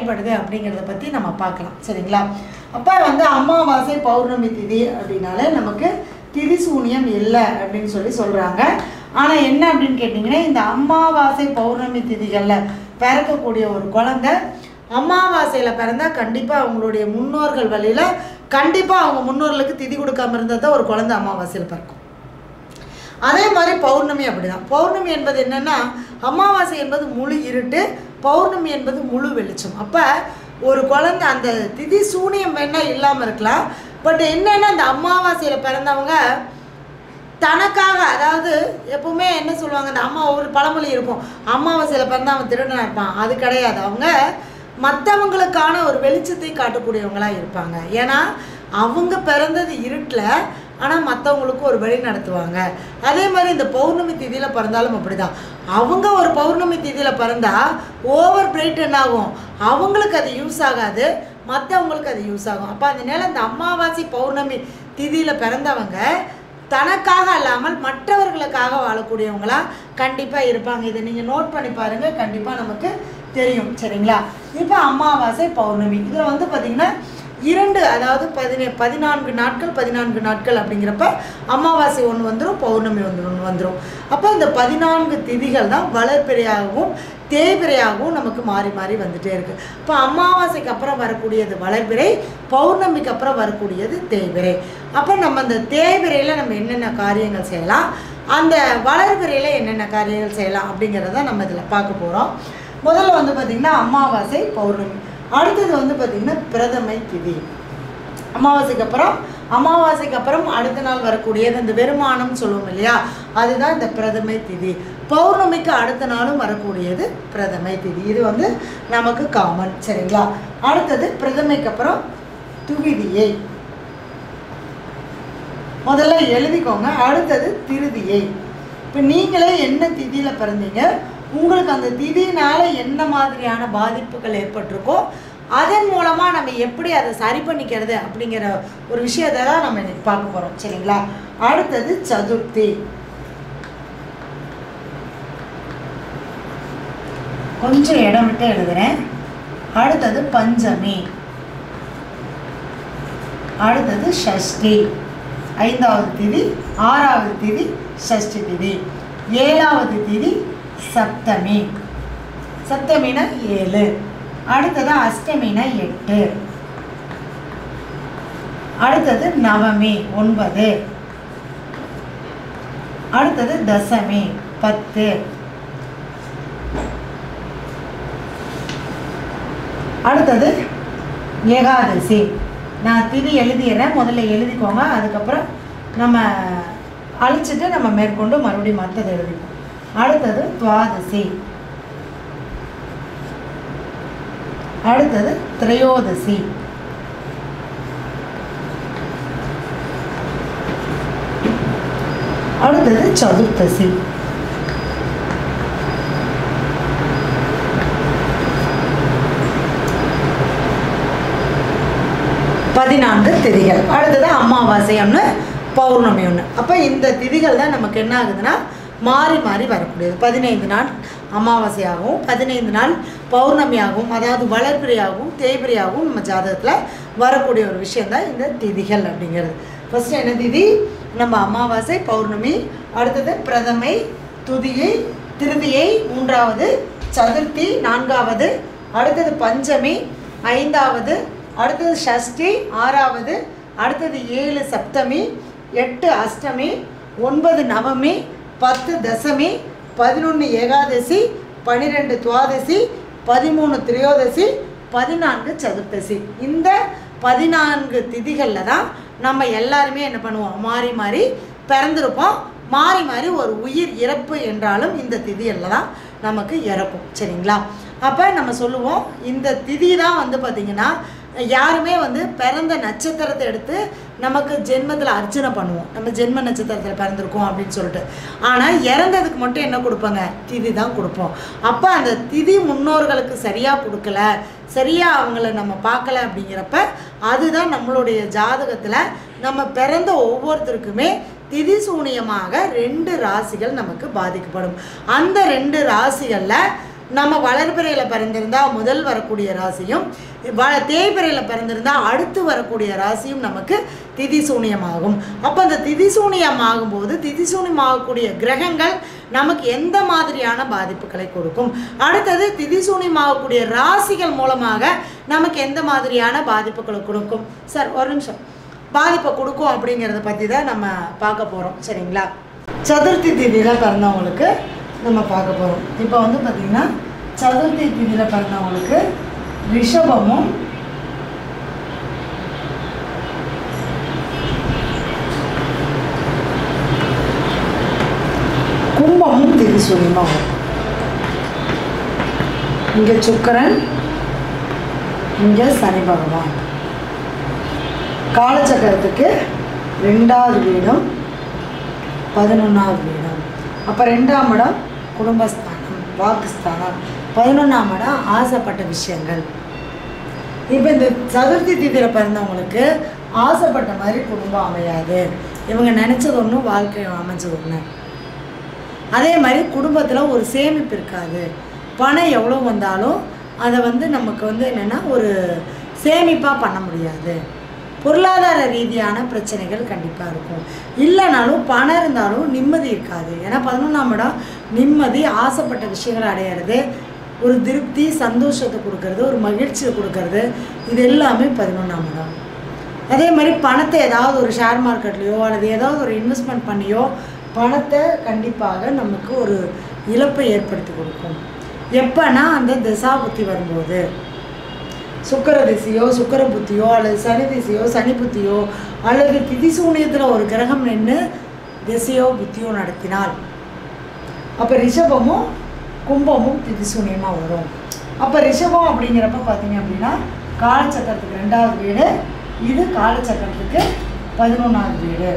செயல்படுது அப்படிங்கிறத பற்றி நம்ம பார்க்கலாம் சரிங்களா அப்போ வந்து அமாவாசை பௌர்ணமி திதி அப்படின்னாலே நமக்கு திதி சூனியம் இல்லை அப்படின்னு சொல்லி சொல்கிறாங்க ஆனால் என்ன அப்படின்னு கேட்டிங்கன்னா இந்த அமாவாசை பௌர்ணமி திதிகளில் பிறக்கக்கூடிய ஒரு குழந்தை அமாவாசையில் பிறந்தா கண்டிப்பாக அவங்களுடைய முன்னோர்கள் வழியில் கண்டிப்பாக அவங்க முன்னோர்களுக்கு திதி கொடுக்காம இருந்தால் தான் ஒரு குழந்தை அமாவாசையில் பிறக்கும் அதே மாதிரி பௌர்ணமி அப்படிதான் பௌர்ணமி என்பது என்னன்னா அமாவாசை என்பது முழு இருட்டு பௌர்ணமி என்பது முழு வெளிச்சம் அப்போ ஒரு குழந்தை அந்த திதி சூனியம் வேணா இல்லாமல் இருக்கலாம் பட் என்னன்னா அந்த அமாவாசையில் பிறந்தவங்க தனக்காக அதாவது எப்பவுமே என்ன சொல்லுவாங்க அந்த அம்மா ஒரு பழமொழி இருக்கும் அமாவாசையில் பிறந்தா அவன் திருடனா இருப்பான் அது கிடையாது அவங்க மற்றவங்களுக்கான ஒரு வெளிச்சத்தை காட்டக்கூடியவங்களா இருப்பாங்க ஏன்னா அவங்க பிறந்தது இருட்டில் ஆனால் மற்றவங்களுக்கு ஒரு வழி நடத்துவாங்க அதே மாதிரி இந்த பௌர்ணமி திதியில் பிறந்தாலும் அப்படிதான் அவங்க ஒரு பௌர்ணமி திதியில் பிறந்தா ஓவர் பிரைட் என்ன ஆகும் அவங்களுக்கு அது யூஸ் ஆகாது மற்றவங்களுக்கு அது யூஸ் ஆகும் அப்போ அதனால இந்த அமாவாசை பௌர்ணமி திதியில் பிறந்தவங்க தனக்காக அல்லாமல் மற்றவர்களுக்காக வாழக்கூடியவங்களா கண்டிப்பாக இருப்பாங்க இதை நீங்கள் நோட் பண்ணி பாருங்கள் கண்டிப்பாக நமக்கு தெரியும் சரிங்களா இப்போ அமாவாசை பௌர்ணமி இதில் வந்து பார்த்திங்கன்னா இரண்டு அதாவது பதினே பதினான்கு நாட்கள் பதினான்கு நாட்கள் அப்படிங்கிறப்ப அமாவாசை ஒன்று வந்துடும் பௌர்ணமி ஒன்று ஒன்று வந்துடும் அப்போ இந்த பதினான்கு திதிகள் தான் வளர்பிறையாகவும் தேய்பிறையாகவும் நமக்கு மாறி மாறி வந்துட்டே இருக்குது இப்போ அமாவாசைக்கு அப்புறம் வரக்கூடியது வளர்பிறை பௌர்ணமிக்கு அப்புறம் வரக்கூடியது தேய்பிறை அப்போ நம்ம அந்த தேய்பிறையில் நம்ம என்னென்ன காரியங்கள் செய்யலாம் அந்த வளர்பிறையில் என்னென்ன காரியங்கள் செய்யலாம் அப்படிங்கிறத நம்ம இதில் பார்க்க போகிறோம் முதல்ல வந்து பார்த்திங்கன்னா அமாவாசை பௌர்ணமி அடுத்தது வந்து பார்த்திங்கன்னா பிரதமை திதி அமாவாசைக்கு அப்புறம் அமாவாசைக்கு அப்புறம் அடுத்த நாள் வரக்கூடியது இந்த வெறுமானம் சொல்லுவோம் இல்லையா அதுதான் இந்த பிரதமை திதி பௌர்ணமிக்கு அடுத்த நாளும் வரக்கூடியது பிரதமை திதி இது வந்து நமக்கு காமன் சரிங்களா அடுத்தது பிரதமைக்கு அப்புறம் துவிதியை முதல்ல எழுதிக்கோங்க அடுத்தது திருதியை இப்போ நீங்களே என்ன திதியில் பிறந்தீங்க உங்களுக்கு அந்த திதினால என்ன மாதிரியான பாதிப்புகள் ஏற்பட்டிருக்கோ அதன் மூலமாக நம்ம எப்படி அதை சரி பண்ணிக்கிறது அப்படிங்கிற ஒரு விஷயத்தை தான் நம்ம இன்னைக்கு பார்க்க போகிறோம் சரிங்களா அடுத்தது சதுர்த்தி கொஞ்சம் இடம் விட்டு எழுதுறேன் அடுத்தது பஞ்சமி அடுத்தது ஷஷ்டி ஐந்தாவது திதி ஆறாவது திதி ஷஷ்டி திதி ஏழாவது திதி சப்தமி சப்தமினா ஏழு அடுத்தது அஷ்டமினா எட்டு அடுத்தது நவமி ஒன்பது அடுத்தது தசமி பத்து அடுத்தது ஏகாதசி நான் திதி எழுதிடுறேன் முதல்ல எழுதிக்கோங்க அதுக்கப்புறம் நம்ம அழிச்சிட்டு நம்ம மேற்கொண்டு மறுபடியும் மற்றது எழுதிப்போம் அடுத்தது துவாதசி அடுத்தது திரையோதசி அடுத்தது சதுர்த்தசி பதினான்கு திதிகள் அடுத்தது அமாவாசை ஒன்று பௌர்ணமி ஒன்று அப்போ இந்த திதிகள் தான் நமக்கு என்ன ஆகுதுன்னா மாறி மாறி வரக்கூடியது பதினைந்து நாள் அமாவாசையாகவும் பதினைந்து நாள் பௌர்ணமியாகவும் அதாவது வளர்பிறையாகவும் தேய்பிறையாகவும் நம்ம ஜாதகத்தில் வரக்கூடிய ஒரு விஷயந்தான் இந்த திதிகள் அப்படிங்கிறது ஃபஸ்ட்டு என்ன திதி நம்ம அமாவாசை பௌர்ணமி அடுத்தது பிரதமை துதியை திருதியை மூன்றாவது சதுர்த்தி நான்காவது அடுத்தது பஞ்சமி ஐந்தாவது அடுத்தது ஷஷ்டி ஆறாவது அடுத்தது ஏழு சப்தமி எட்டு அஷ்டமி ஒன்பது நவமி பத்து தசமி பதினொன்று ஏகாதசி பன்னிரெண்டு துவாதசி பதிமூணு திரையோதசி பதினான்கு சதுர்த்தசி இந்த பதினான்கு திதிகளில் தான் நம்ம எல்லாருமே என்ன பண்ணுவோம் மாறி மாறி பிறந்திருப்போம் மாறி மாறி ஒரு உயிர் இறப்பு என்றாலும் இந்த திதியில் தான் நமக்கு இறக்கும் சரிங்களா அப்போ நம்ம சொல்லுவோம் இந்த திதி தான் வந்து பார்த்திங்கன்னா யாருமே வந்து பிறந்த நட்சத்திரத்தை எடுத்து நமக்கு ஜென்மத்தில் அர்ச்சனை பண்ணுவோம் நம்ம ஜென்ம நட்சத்திரத்தில் பிறந்திருக்கோம் அப்படின்னு சொல்லிட்டு ஆனால் இறந்ததுக்கு மட்டும் என்ன கொடுப்பாங்க திதி தான் கொடுப்போம் அப்போ அந்த திதி முன்னோர்களுக்கு சரியாக கொடுக்கல சரியாக அவங்கள நம்ம பார்க்கல அப்படிங்கிறப்ப அதுதான் நம்மளுடைய ஜாதகத்தில் நம்ம பிறந்த ஒவ்வொருத்தருக்குமே திதி சூனியமாக ரெண்டு ராசிகள் நமக்கு பாதிக்கப்படும் அந்த ரெண்டு ராசிகளில் நம்ம வளர்பிறையில் பிறந்திருந்தால் முதல் வரக்கூடிய ராசியும் வ தேய்பிறையில் பிறந்திருந்தால் அடுத்து வரக்கூடிய ராசியும் நமக்கு திதி சூனியமாகும் அப்போ அந்த திதி சூனியம் ஆகும்போது திதி சூனியம் ஆகக்கூடிய கிரகங்கள் நமக்கு எந்த மாதிரியான பாதிப்புகளை கொடுக்கும் அடுத்தது திதி சூனியம் ஆகக்கூடிய ராசிகள் மூலமாக நமக்கு எந்த மாதிரியான பாதிப்புகளை கொடுக்கும் சார் ஒரு நிமிஷம் பாதிப்பை கொடுக்கும் அப்படிங்கிறத பற்றி தான் நம்ம பார்க்க போகிறோம் சரிங்களா சதுர்த்தி திதியில் பிறந்தவங்களுக்கு நம்ம பார்க்க போகிறோம் இப்போ வந்து பார்த்திங்கன்னா சதுர்த்தி திதியில் பிறந்தவங்களுக்கு ரிஷபமும் கும்பமும் திதி சூரியமாக வரும் இங்கே சுக்கரன் இங்கே சனி பகவான் காலச்சக்கரத்துக்கு ரெண்டாவது வீடும் பதினொன்றாவது வீடும் அப்போ ரெண்டாம் இடம் குடும்பஸ்தானம் வாக்குஸ்தானம் பதினொன்றாம் இடம் ஆசைப்பட்ட விஷயங்கள் இப்போ இந்த சதுர்த்தி திதியில் பிறந்தவங்களுக்கு ஆசைப்பட்ட மாதிரி குடும்பம் அமையாது இவங்க நினச்சது ஒன்று வாழ்க்கை அமைஞ்சது ஒன்று அதே மாதிரி குடும்பத்தில் ஒரு சேமிப்பு இருக்காது பணம் எவ்வளோ வந்தாலும் அதை வந்து நமக்கு வந்து என்னென்னா ஒரு சேமிப்பாக பண்ண முடியாது பொருளாதார ரீதியான பிரச்சனைகள் கண்டிப்பாக இருக்கும் இல்லைனாலும் பணம் இருந்தாலும் நிம்மதி இருக்காது ஏன்னா பதினொன்றாம் இடம் நிம்மதி ஆசைப்பட்ட விஷயங்களை அடையிறது ஒரு திருப்தி சந்தோஷத்தை கொடுக்கறது ஒரு மகிழ்ச்சியை கொடுக்கறது இது எல்லாமே பதினொன்றாம் இடம் அதே மாதிரி பணத்தை ஏதாவது ஒரு ஷேர் மார்க்கெட்லேயோ அல்லது ஏதாவது ஒரு இன்வெஸ்ட்மெண்ட் பண்ணியோ பணத்தை கண்டிப்பாக நமக்கு ஒரு இழப்பை ஏற்படுத்தி கொடுக்கும் எப்போனா அந்த திசா புத்தி வரும்போது சுக்கர திசையோ சுக்கர புத்தியோ அல்லது சனி திசையோ சனி புத்தியோ அல்லது திதி சூனியத்தில் ஒரு கிரகம் நின்று திசையோ புத்தியோ நடத்தினால் அப்போ ரிஷபமும் கும்பமும் திதி சூனியமாக வரும் அப்போ ரிஷபம் அப்படிங்கிறப்ப பார்த்தீங்க அப்படின்னா காலச்சக்கரத்துக்கு ரெண்டாவது வீடு இது காலச்சக்கரத்துக்கு பதினொன்றாவது வீடு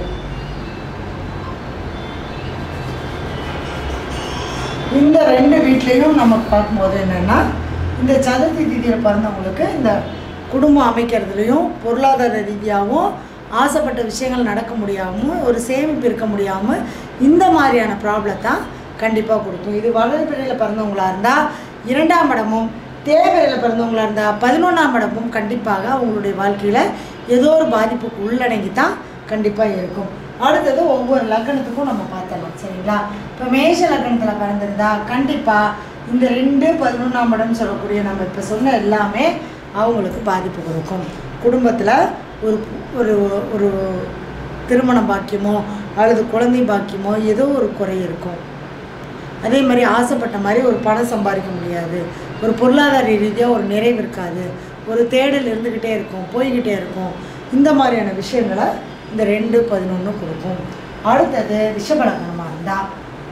இந்த ரெண்டு வீட்லேயும் நமக்கு பார்க்கும்போது என்னென்னா இந்த சதுர்த்தி திதியில் பிறந்தவங்களுக்கு இந்த குடும்பம் அமைக்கிறதுலையும் பொருளாதார ரீதியாகவும் ஆசைப்பட்ட விஷயங்கள் நடக்க முடியாமல் ஒரு சேமிப்பு இருக்க முடியாமல் இந்த மாதிரியான ப்ராப்ளத்தை கண்டிப்பாக கொடுக்கும் இது வளர்பிறையில் பிறந்தவங்களா இருந்தால் இரண்டாம் இடமும் தேவையில் பிறந்தவங்களா இருந்தால் பதினொன்றாம் இடமும் கண்டிப்பாக அவங்களுடைய வாழ்க்கையில் ஏதோ ஒரு பாதிப்புக்கு உள்ளடங்கி தான் கண்டிப்பாக இருக்கும் அடுத்தது ஒவ்வொரு லக்னத்துக்கும் நம்ம பார்த்தலாம் சரிங்களா இப்போ மேஷ லக்னத்தில் பிறந்திருந்தா கண்டிப்பாக இந்த ரெண்டு பதினொன்றாம் இடம் சொல்லக்கூடிய நம்ம இப்போ சொன்ன எல்லாமே அவங்களுக்கு பாதிப்பு கொடுக்கும் குடும்பத்தில் ஒரு ஒரு ஒரு திருமண பாக்கியமோ அல்லது குழந்தை பாக்கியமோ ஏதோ ஒரு குறை இருக்கும் அதே மாதிரி ஆசைப்பட்ட மாதிரி ஒரு பணம் சம்பாதிக்க முடியாது ஒரு பொருளாதார ரீதியாக ஒரு நிறைவு இருக்காது ஒரு தேடல் இருந்துக்கிட்டே இருக்கும் போய்கிட்டே இருக்கும் இந்த மாதிரியான விஷயங்களை இந்த ரெண்டு பதினொன்று கொடுக்கும் அடுத்தது ரிஷப லக்னமாக இருந்தால்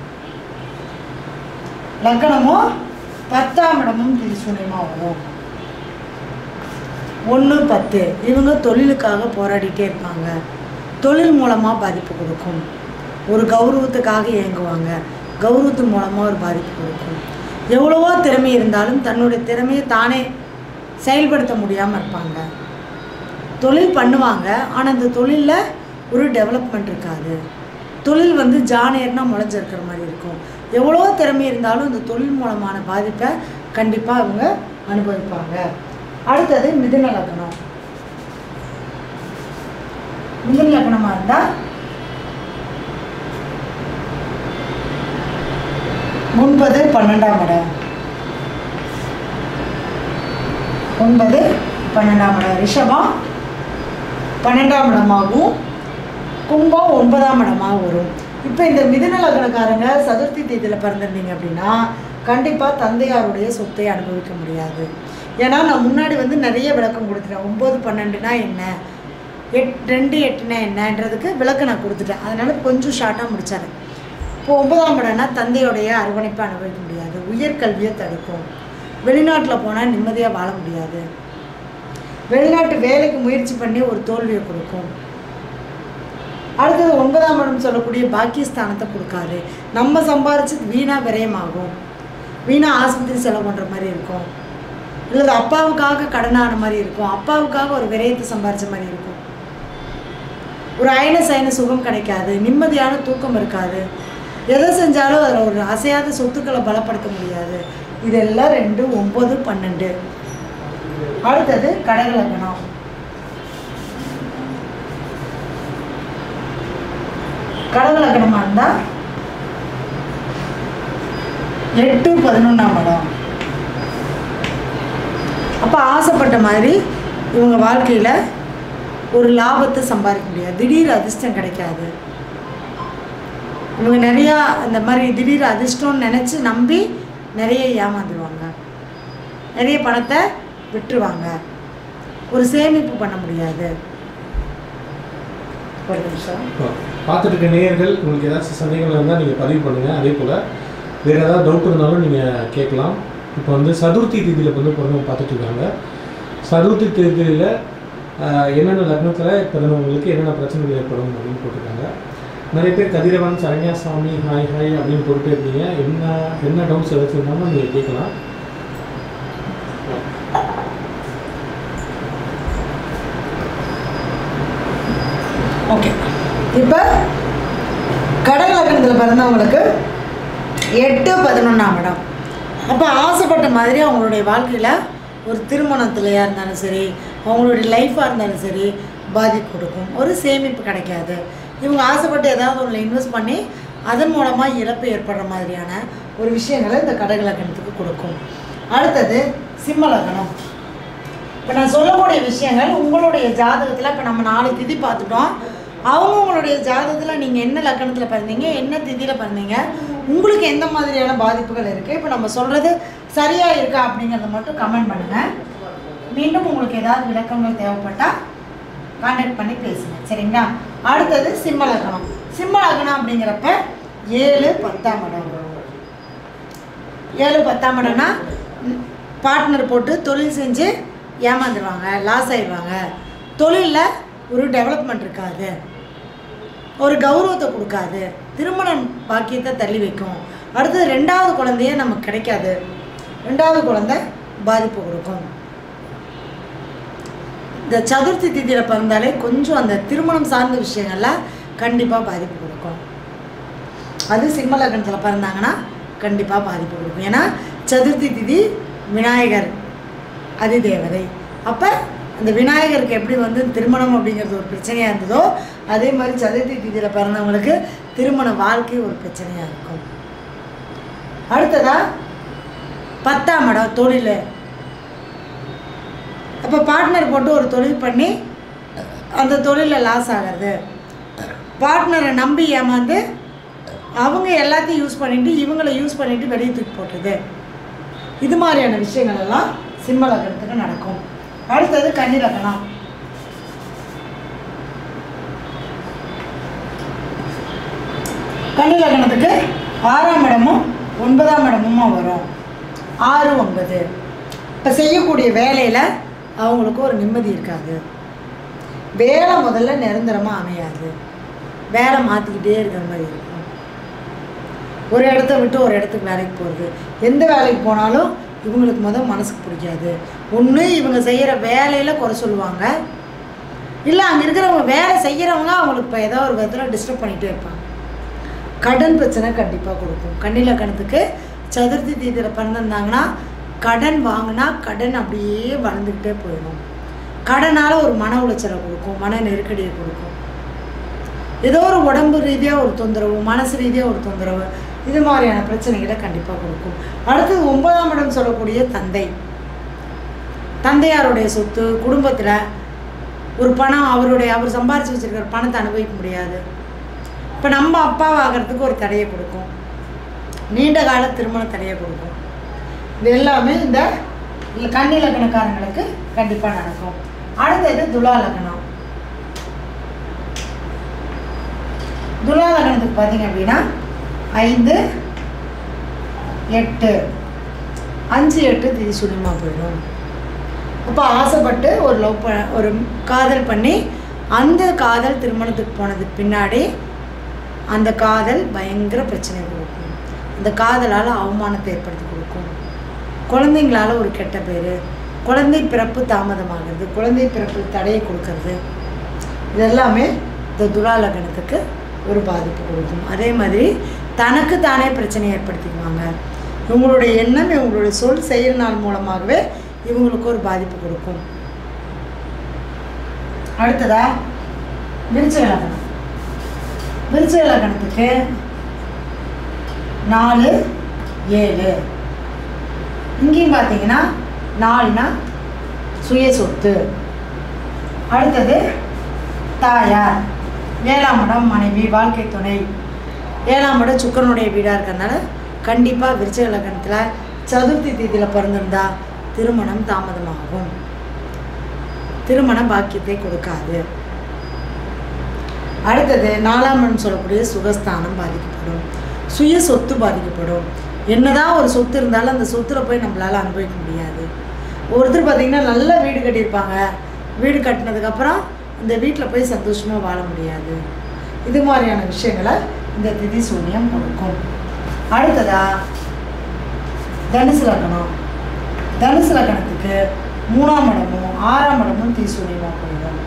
லக்கணமும் பத்தாம் இடமும் திரிசூனியமாக வரும் ஒன்று பத்து இவங்க தொழிலுக்காக போராடிட்டே இருப்பாங்க தொழில் மூலமாக பாதிப்பு கொடுக்கும் ஒரு கௌரவத்துக்காக இயங்குவாங்க கௌரவத்தின் மூலமாக ஒரு பாதிப்பு கொடுக்கும் எவ்வளவோ திறமை இருந்தாலும் தன்னுடைய திறமையை தானே செயல்படுத்த முடியாமல் இருப்பாங்க தொழில் பண்ணுவாங்க ஆனால் அந்த தொழிலில் ஒரு டெவலப்மெண்ட் இருக்காது தொழில் வந்து ஜானேர்னா முளைஞ்சிருக்கிற மாதிரி இருக்கும் எவ்வளோ திறமை இருந்தாலும் இந்த தொழில் மூலமான பாதிப்பை கண்டிப்பாக அவங்க அனுபவிப்பாங்க அடுத்தது மிதுன லக்னம் மிதுன லக்னமாக இருந்தால் ஒன்பது பன்னெண்டாம் இடம் ஒன்பது பன்னெண்டாம் இடம் ரிஷபம் பன்னெண்டாம் இடமாகவும் கும்பம் ஒன்பதாம் இடமாக வரும் இப்போ இந்த மிதுன லக்னக்காரங்க சதுர்த்தி தேதியில் பிறந்திருந்தீங்க அப்படின்னா கண்டிப்பாக தந்தையாருடைய சொத்தை அனுபவிக்க முடியாது ஏன்னா நான் முன்னாடி வந்து நிறைய விளக்கம் கொடுத்துட்டேன் ஒம்பது பன்னெண்டுனா என்ன எட் ரெண்டு எட்டுனா என்னன்றதுக்கு விளக்கம் நான் கொடுத்துட்டேன் அதனால் கொஞ்சம் ஷார்ட்டாக முடிச்சாரு இப்போ ஒன்பதாம் இடம்னா தந்தையோடைய அரவணைப்பை அனுபவிக்க முடியாது உயர்கல்வியை தடுக்கும் வெளிநாட்டில் போனால் நிம்மதியாக வாழ முடியாது வெளிநாட்டு வேலைக்கு முயற்சி பண்ணி ஒரு தோல்வியை கொடுக்கும் அடுத்தது ஒன்பதாம் இடம் சொல்லக்கூடிய பாக்கியஸ்தானத்தை கொடுக்காது நம்ம சம்பாரிச்சு வீணாக விரயமாகும் வீணாக ஆஸ்பத்திரி செலவு பண்ணுற மாதிரி இருக்கும் இல்லது அப்பாவுக்காக கடனான மாதிரி இருக்கும் அப்பாவுக்காக ஒரு விரயத்தை சம்பாரிச்ச மாதிரி இருக்கும் ஒரு அயன சயன சுகம் கிடைக்காது நிம்மதியான தூக்கம் இருக்காது எதை செஞ்சாலும் அதில் ஒரு அசையாத சொத்துக்களை பலப்படுத்த முடியாது இதெல்லாம் ரெண்டு ஒம்பது பன்னெண்டு அடுத்தது கடகலக்கணம் கடகலக்கணமாக இருந்தால் எட்டு பதினொன்றாம் இடம் அப்போ ஆசைப்பட்ட மாதிரி இவங்க வாழ்க்கையில் ஒரு லாபத்தை சம்பாதிக்க முடியாது திடீர் அதிர்ஷ்டம் கிடைக்காது இவங்க நிறையா இந்த மாதிரி திடீர் அதிர்ஷ்டம்னு நினச்சி நம்பி நிறைய ஏமாந்துருவாங்க நிறைய பணத்தை விட்டுருவாங்க ஒரு சேமிப்பு பண்ண முடியாது ஒரு நிமிஷம் இப்போ பார்த்துட்டு இருக்க நேயர்கள் உங்களுக்கு ஏதாச்சும் சந்தேகங்கள் இருந்தால் நீங்கள் பதிவு பண்ணுங்கள் அதே போல் வேறு ஏதாவது டவுட் இருந்தாலும் நீங்கள் கேட்கலாம் இப்போ வந்து சதுர்த்தி தேதியில் வந்து பிறந்தவங்க பார்த்துட்டு இருக்காங்க சதுர்த்தி தேதியில் என்னென்ன லக்னத்தில் பிறந்தவங்களுக்கு என்னென்ன பிரச்சனைகள் ஏற்படும் அப்படின்னு போட்டிருக்காங்க நிறைய பேர் கதிரவன் சரண்யா சாமி ஹாய் ஹாய் அப்படின்னு போட்டுட்டே இருக்கீங்க என்ன என்ன டவுட்ஸ் ஏதாச்சும் இருந்தாலும் நீங்கள் கேட்கலாம் ஓகே இப்போ கடகலக்கணத்தில் பிறந்தவங்களுக்கு எட்டு பதினொன்றாம் இடம் அப்போ ஆசைப்பட்ட மாதிரி அவங்களுடைய வாழ்க்கையில் ஒரு திருமணத்துலையாக இருந்தாலும் சரி அவங்களுடைய லைஃப்பாக இருந்தாலும் சரி பாதிப்பு கொடுக்கும் ஒரு சேமிப்பு கிடைக்காது இவங்க ஆசைப்பட்டு ஏதாவது ஒன்றில் இன்வெஸ்ட் பண்ணி அதன் மூலமாக இழப்பு ஏற்படுற மாதிரியான ஒரு விஷயங்களை இந்த கடகலக்கணத்துக்கு கொடுக்கும் அடுத்தது சிம்ம லக்னம் இப்போ நான் சொல்லக்கூடிய விஷயங்கள் உங்களுடைய ஜாதகத்தில் இப்போ நம்ம நாலு திதி பார்த்துட்டோம் அவங்கவுங்களுடைய ஜாதகத்தில் நீங்கள் என்ன லக்கணத்தில் பிறந்தீங்க என்ன திதியில் பிறந்தீங்க உங்களுக்கு எந்த மாதிரியான பாதிப்புகள் இருக்குது இப்போ நம்ம சொல்கிறது சரியாக இருக்கா அப்படிங்கிறத மட்டும் கமெண்ட் பண்ணுங்கள் மீண்டும் உங்களுக்கு ஏதாவது விளக்கங்கள் தேவைப்பட்டால் கான்டாக்ட் பண்ணி பேசுங்க சரிங்களா அடுத்தது சிம்ம லக்னம் சிம்ம லக்னம் அப்படிங்கிறப்ப ஏழு பத்தாம் இடம் ஏழு பத்தாம் இடம்னா பார்ட்னர் போட்டு தொழில் செஞ்சு ஏமாந்துருவாங்க லாஸ் ஆயிடுவாங்க தொழிலில் ஒரு டெவலப்மெண்ட் இருக்காது ஒரு கௌரவத்தை கொடுக்காது திருமணம் பாக்கியத்தை தள்ளி வைக்கும் அடுத்தது ரெண்டாவது குழந்தைய நமக்கு கிடைக்காது ரெண்டாவது குழந்தை பாதிப்பு கொடுக்கும் இந்த சதுர்த்தி திதியில் பிறந்தாலே கொஞ்சம் அந்த திருமணம் சார்ந்த விஷயங்கள்ல கண்டிப்பாக பாதிப்பு கொடுக்கும் அது சிம்ம லக்னத்தில் பிறந்தாங்கன்னா கண்டிப்பாக பாதிப்பு கொடுக்கும் ஏன்னா சதுர்த்தி திதி விநாயகர் அதிதேவதை அப்போ அந்த விநாயகருக்கு எப்படி வந்து திருமணம் அப்படிங்கிறது ஒரு பிரச்சனையாக இருந்ததோ அதே மாதிரி சதுர்த்தி திதியில் பிறந்தவங்களுக்கு திருமண வாழ்க்கை ஒரு பிரச்சனையாக இருக்கும் அடுத்ததா பத்தாம் இடம் தொழில் அப்போ பார்ட்னர் போட்டு ஒரு தொழில் பண்ணி அந்த தொழிலில் லாஸ் ஆகிறது பார்ட்னரை நம்பி ஏமாந்து அவங்க எல்லாத்தையும் யூஸ் பண்ணிட்டு இவங்கள யூஸ் பண்ணிட்டு வெளியே தூக்கி போட்டுது இது மாதிரியான விஷயங்கள் எல்லாம் சிம்ம லக்னத்துக்கு நடக்கும் அடுத்தது கன்னி லக்னம் கன்னி லக்னத்துக்கு ஆறாம் இடமும் ஒன்பதாம் இடமுமா வரும் ஆறு ஒன்பது இப்போ செய்யக்கூடிய வேலையில் அவங்களுக்கு ஒரு நிம்மதி இருக்காது வேலை முதல்ல நிரந்தரமாக அமையாது வேலை மாற்றிக்கிட்டே இருக்கிற மாதிரி இருக்கும் ஒரு இடத்த விட்டு ஒரு இடத்துக்கு வேலைக்கு போகிறது எந்த வேலைக்கு போனாலும் இவங்களுக்கு முதல் மனசுக்கு பிடிக்காது ஒன்று இவங்க செய்கிற வேலையில் குறை சொல்லுவாங்க இல்லை அங்கே இருக்கிறவங்க வேலை செய்கிறவங்க அவங்களுக்கு இப்போ ஏதோ ஒரு விதத்தில் டிஸ்டர்ப் பண்ணிகிட்டே இருப்பாங்க கடன் பிரச்சனை கண்டிப்பாக கொடுக்கும் கண்ணில கணத்துக்கு சதுர்த்தி தீதியில் பிறந்திருந்தாங்கன்னா கடன் வாங்கினா கடன் அப்படியே வளர்ந்துக்கிட்டே போயிடும் கடனால் ஒரு மன உளைச்சலை கொடுக்கும் மன நெருக்கடியை கொடுக்கும் ஏதோ ஒரு உடம்பு ரீதியாக ஒரு தொந்தரவு மனசு ரீதியாக ஒரு தொந்தரவு இது மாதிரியான பிரச்சனைகளை கண்டிப்பாக கொடுக்கும் அடுத்தது ஒன்பதாம் இடம் சொல்லக்கூடிய தந்தை தந்தையாருடைய சொத்து குடும்பத்தில் ஒரு பணம் அவருடைய அவர் சம்பாரித்து வச்சிருக்கிற பணத்தை அனுபவிக்க முடியாது இப்போ நம்ம அப்பாவாகிறதுக்கு ஒரு தடையை கொடுக்கும் நீண்ட கால திருமண தடையை கொடுக்கும் இது எல்லாமே இந்த கன்னி லக்னக்காரங்களுக்கு கண்டிப்பாக நடக்கும் அடுத்தது துலா லக்னம் துலா லக்னத்துக்கு பார்த்தீங்க அப்படின்னா ஐந்து எட்டு அஞ்சு எட்டு திதி சுழிமா போயிடும் அப்போ ஆசைப்பட்டு ஒரு லவ் ப ஒரு காதல் பண்ணி அந்த காதல் திருமணத்துக்கு போனதுக்கு பின்னாடி அந்த காதல் பயங்கர பிரச்சனை கொடுக்கும் அந்த காதலால் அவமானத்தை ஏற்படுத்தி கொடுக்கும் குழந்தைங்களால ஒரு கெட்ட பேர் குழந்தை பிறப்பு தாமதமாகிறது குழந்தை பிறப்பு தடையை கொடுக்கறது இது எல்லாமே இந்த துலா லக்னத்துக்கு ஒரு பாதிப்பு கொடுக்கும் அதே மாதிரி தனக்கு தானே பிரச்சனை ஏற்படுத்திக்குவாங்க இவங்களுடைய எண்ணம் இவங்களுடைய சொல் செயல் நாள் மூலமாகவே இவங்களுக்கு ஒரு பாதிப்பு கொடுக்கும் அடுத்ததா விருச்சிக லக்னம் விருச்சிக லக்னத்துக்கு நாலு ஏழு இங்கேயும் பார்த்தீங்கன்னா நாலுனா சுய சொத்து அடுத்தது தாயார் ஏழாம் இடம் மனைவி வாழ்க்கை துணை ஏழாம் இடம் சுக்கரனுடைய வீடாக இருக்கிறதுனால கண்டிப்பாக விருச்சிக லக்னத்தில் சதுர்த்தி தேதியில் பிறந்திருந்தா திருமணம் தாமதமாகும் திருமண பாக்கியத்தை கொடுக்காது அடுத்தது நாலாம் இடம் சொல்லக்கூடிய சுகஸ்தானம் பாதிக்கப்படும் சுய சொத்து பாதிக்கப்படும் என்னதான் ஒரு சொத்து இருந்தாலும் அந்த சொத்துல போய் நம்மளால் அனுபவிக்க முடியாது ஒருத்தர் பார்த்திங்கன்னா நல்ல வீடு கட்டியிருப்பாங்க வீடு கட்டினதுக்கப்புறம் இந்த வீட்டில் போய் சந்தோஷமாக வாழ முடியாது இது மாதிரியான விஷயங்களை இந்த திதி சூன்யம் கொடுக்கும் அடுத்ததா தனுசு லக்னம் தனுசு லக்னத்துக்கு மூணாம் இடமும் ஆறாம் இடமும் தீசூன்யமாக போயிடும்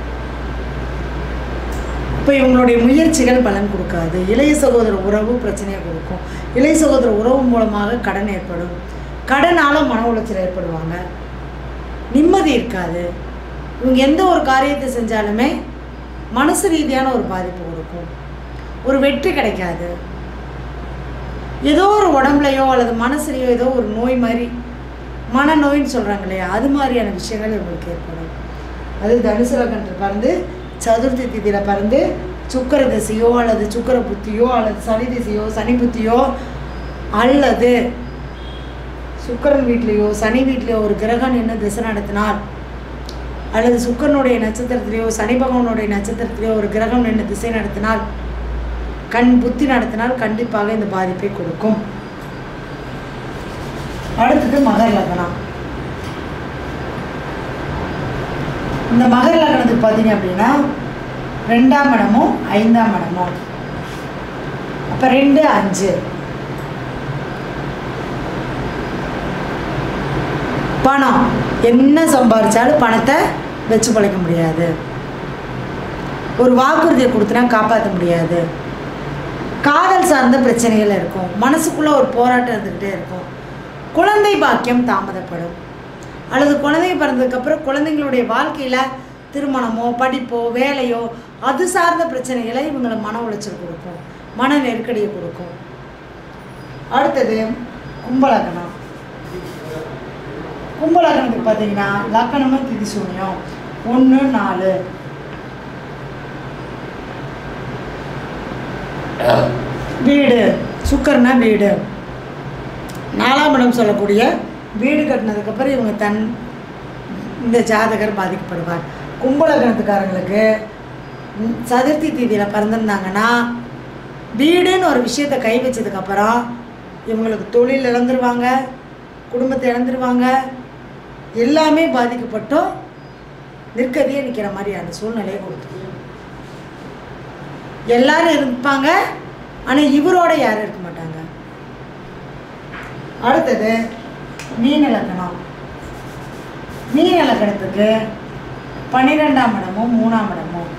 இப்போ இவங்களுடைய முயற்சிகள் பலன் கொடுக்காது இளைய சகோதர உறவு பிரச்சனையை கொடுக்கும் இளைய சகோதர உறவு மூலமாக கடன் ஏற்படும் கடனால் மன உளைச்சல் ஏற்படுவாங்க நிம்மதி இருக்காது இவங்க எந்த ஒரு காரியத்தை செஞ்சாலுமே மனசு ரீதியான ஒரு பாதிப்பு கொடுக்கும் ஒரு வெற்றி கிடைக்காது ஏதோ ஒரு உடம்புலையோ அல்லது மனசுலையோ ஏதோ ஒரு நோய் மாதிரி மனநோயின்னு சொல்கிறாங்க இல்லையா அது மாதிரியான விஷயங்கள் இவங்களுக்கு ஏற்படும் அது தனுசு லக்னத்தில் பிறந்து சதுர்த்தி திதியில் பிறந்து சுக்கர திசையோ அல்லது சுக்கர புத்தியோ அல்லது சனி திசையோ சனி புத்தியோ அல்லது சுக்கரன் வீட்லேயோ சனி வீட்லேயோ ஒரு கிரகம் நின்று திசை நடத்தினால் அல்லது சுக்கரனுடைய நட்சத்திரத்திலேயோ சனி பகவானுடைய நட்சத்திரத்திலேயோ ஒரு கிரகம் நின்று திசை நடத்தினால் கண் புத்தி நடத்தினால் கண்டிப்பாக இந்த பாதிப்பை கொடுக்கும் அடுத்தது மகர் லக்னம் இந்த மகர் லக்னத்துக்கு பார்த்தீங்க அப்படின்னா ரெண்டாம் இடமும் ஐந்தாம் இடமும் அப்போ ரெண்டு அஞ்சு பணம் என்ன சம்பாரிச்சாலும் பணத்தை வச்சு பழைக்க முடியாது ஒரு வாக்குறுதியை கொடுத்தனா காப்பாற்ற முடியாது காதல் சார்ந்த பிரச்சனைகள் இருக்கும் மனசுக்குள்ளே ஒரு போராட்டம் இருந்துக்கிட்டே இருக்கும் குழந்தை பாக்கியம் தாமதப்படும் அல்லது குழந்தை பிறந்ததுக்கப்புறம் குழந்தைங்களுடைய வாழ்க்கையில் திருமணமோ படிப்போ வேலையோ அது சார்ந்த பிரச்சனைகளை இவங்களை மன உளைச்சல் கொடுக்கும் மன நெருக்கடியை கொடுக்கும் அடுத்தது கும்பலக்கணம் கும்பலக்கணத்துக்கு பார்த்தீங்கன்னா லக்கணமும் திதி சூன்யம் ஒன்று நாலு வீடு சுக்கர்னா வீடு நாலாம் இடம் சொல்லக்கூடிய வீடு கட்டினதுக்கப்புறம் இவங்க தன் இந்த ஜாதகர் பாதிக்கப்படுவார் கும்பலக்கணத்துக்காரங்களுக்கு ம், சதுர்த்தி தேதியில் பிறந்திருந்தாங்கன்னா வீடுன்னு ஒரு விஷயத்தை கை வச்சதுக்கப்புறம் இவங்களுக்கு தொழில் இழந்துருவாங்க குடும்பத்தை இழந்துருவாங்க எல்லாமே பாதிக்கப்பட்டும் நிற்கதியே நிற்கிற மாதிரியான சூழ்நிலையை கொடுத்துரும் எல்லாரும் இருப்பாங்க ஆனால் இவரோட யாரும் இருக்க மாட்டாங்க அடுத்தது மீன லக்கணம் மீன லக்கணத்துக்கு பன்னிரெண்டாம் இடமும் மூணாம் இடமும்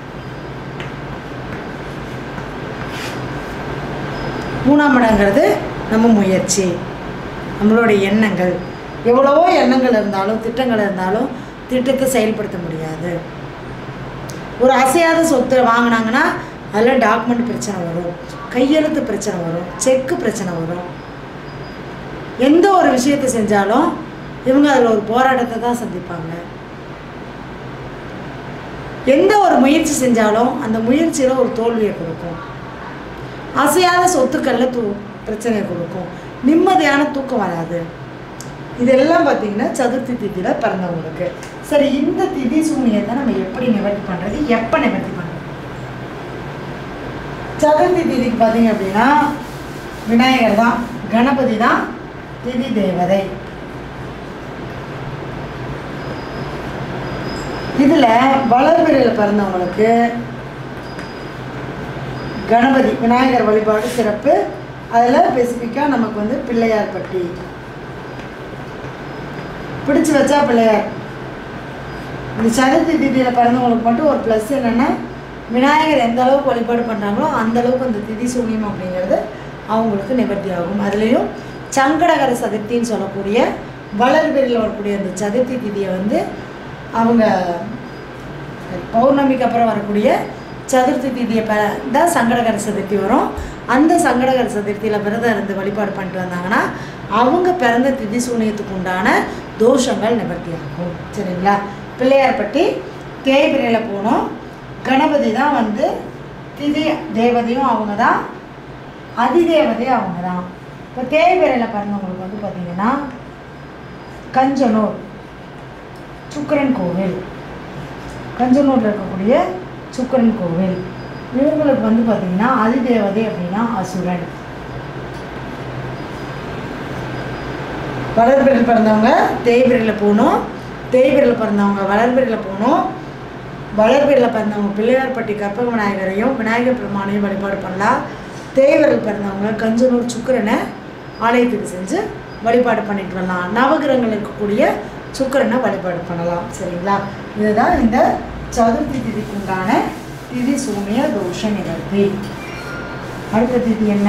மூணாம் இடங்கிறது நம்ம முயற்சி நம்மளுடைய எண்ணங்கள் எவ்வளவோ எண்ணங்கள் இருந்தாலும் திட்டங்கள் இருந்தாலும் திட்டத்தை செயல்படுத்த முடியாது ஒரு அசையாத சொத்து வாங்கினாங்கன்னா அதில் டாக்குமெண்ட் பிரச்சனை வரும் கையெழுத்து பிரச்சனை வரும் செக்கு பிரச்சனை வரும் எந்த ஒரு விஷயத்தை செஞ்சாலும் இவங்க அதில் ஒரு போராட்டத்தை தான் சந்திப்பாங்க எந்த ஒரு முயற்சி செஞ்சாலும் அந்த முயற்சியில் ஒரு தோல்வியை கொடுக்கும் அசையாத சொத்துக்களில் தூ பிரச்சனையை கொடுக்கும் நிம்மதியான தூக்கம் வராது இதெல்லாம் பார்த்தீங்கன்னா சதுர்த்தி திதியில் பிறந்தவங்களுக்கு சரி இந்த திதி சூனியத்தை நம்ம எப்படி நிவர்த்தி பண்ணுறது எப்போ நிவர்த்தி பண்ணுறது சதுர்த்தி திதிக்கு பார்த்தீங்க அப்படின்னா விநாயகர் தான் கணபதி தான் திதி தேவதை இதில் வளர்பிறையில் பிறந்தவங்களுக்கு கணபதி விநாயகர் வழிபாடு சிறப்பு அதில் ஸ்பெசிஃபிக்காக நமக்கு வந்து பிள்ளையார் பட்டி பிடிச்சு வச்சா பிள்ளையார் இந்த சதுர்த்தி திதியில் பிறந்தவங்களுக்கு மட்டும் ஒரு ப்ளஸ் என்னென்னா விநாயகர் எந்த அளவுக்கு வழிபாடு பண்ணுறாங்களோ அந்த அளவுக்கு அந்த திதி சூன்யம் அப்படிங்கிறது அவங்களுக்கு நிவர்த்தி ஆகும் அதுலேயும் சங்கடகர சதுர்த்தின்னு சொல்லக்கூடிய வளர்பிறையில் வரக்கூடிய அந்த சதுர்த்தி திதியை வந்து அவங்க பௌர்ணமிக்கு அப்புறம் வரக்கூடிய சதுர்த்தி திதியை ப தான் சங்கடகர சதுர்த்தி வரும் அந்த சங்கடகர சதுர்த்தியில் விரதம் இருந்து வழிபாடு பண்ணிட்டு வந்தாங்கன்னா அவங்க பிறந்த திதி சூனியத்துக்கு உண்டான தோஷங்கள் நிவர்த்தி ஆகும் சரிங்களா பிள்ளையார்பட்டி தேய்பிரையில் போகணும் கணபதி தான் வந்து திதி தேவதையும் அவங்க தான் அதிதேவதையும் அவங்க தான் இப்போ தேய்பிரையில் பிறந்தவங்களுக்கு வந்து பார்த்திங்கன்னா கஞ்சனூர் சுக்கிரன் கோவில் கஞ்சனூரில் இருக்கக்கூடிய சுக்கிரன் கோவில் இவங்களுக்கு வந்து பார்த்திங்கன்னா அதிதேவதை அப்படின்னா அசுரன் வளர்பிறையில் பிறந்தவங்க தேய்பிரையில் போகணும் தேய்பிரையில் பிறந்தவங்க வளர்பிறையில் போகணும் வளர்பிறையில் பிறந்தவங்க பிள்ளையார்பட்டி கற்பக விநாயகரையும் விநாயகர் பெருமானையும் வழிபாடு பண்ணலாம் தேய்பிரையில் பிறந்தவங்க கஞ்சனூர் சுக்கிரனை ஆலயத்துக்கு செஞ்சு வழிபாடு பண்ணிட்டு வரலாம் நவகிரகங்கள் இருக்கக்கூடிய சுக்கிரனை வழிபாடு பண்ணலாம் சரிங்களா இதுதான் இந்த சதுர்த்தி திதிக்கு உண்டான திதி சூனிய தோஷ நிவர்த்தி அடுத்த திதி என்ன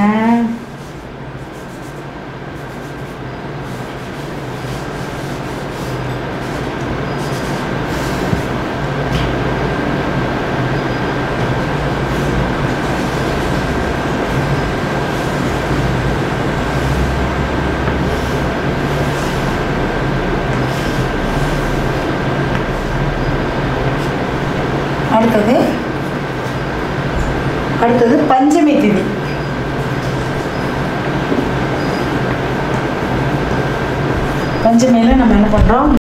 அடுத்தது அடுத்தது பஞ்சமி திதி பஞ்சமியில் நம்ம என்ன பண்ணுறோம்